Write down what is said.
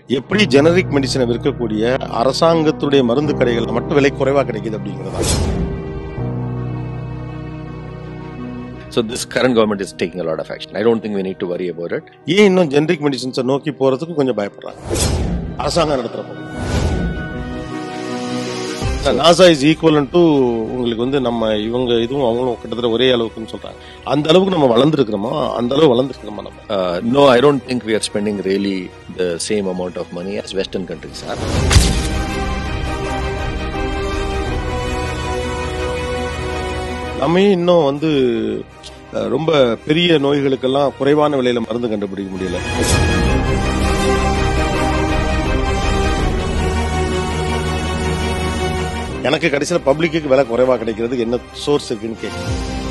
எப்படி ஜெனரிக் மெடிசனை விற்கக்கூடிய அரசாங்கத்துடைய மருந்து கடைகள் மட்டும் விலை குறைவா கிடைக்குது அப்படிங்கிறதா So this current government is taking a lot of action. I don't think we need to worry about it. ஏன் இன்னும் ஜெனரிக் மெடிசன்ஸை நோக்கி போறதுக்கு கொஞ்சம் பயப்படுறாங்க அரசாங்கம் நடத்துறப்போ நாசா இஸ் ஈக்குவல் டு உங்களுக்கு வந்து நம்ம இவங்க இதுவும் அவங்களும் கிட்டத்தட்ட ஒரே அளவுக்குன்னு சொல்றாங்க அந்த அளவுக்கு நம்ம வளர்ந்துருக்கிறோமா அந்த அளவு வளர்ந்துருக்கிறோமா நம்ம Uh, no, I don't think we are spending really the same amount of money as Western countries are. நம்ம இன்னும் வந்து அஹ், ரொம்ப பெரிய நோய்களுக்கெல்லாம் குறைவான விலையில மருந்து கண்டுபிடிக்க முடியல எனக்கு கடைசியில் பப்ளிக்கு விலை குறைவா கிடைக்கிறதுக்கு என்ன சோர்ஸ் இருக்குன்னு கேட்குறேன்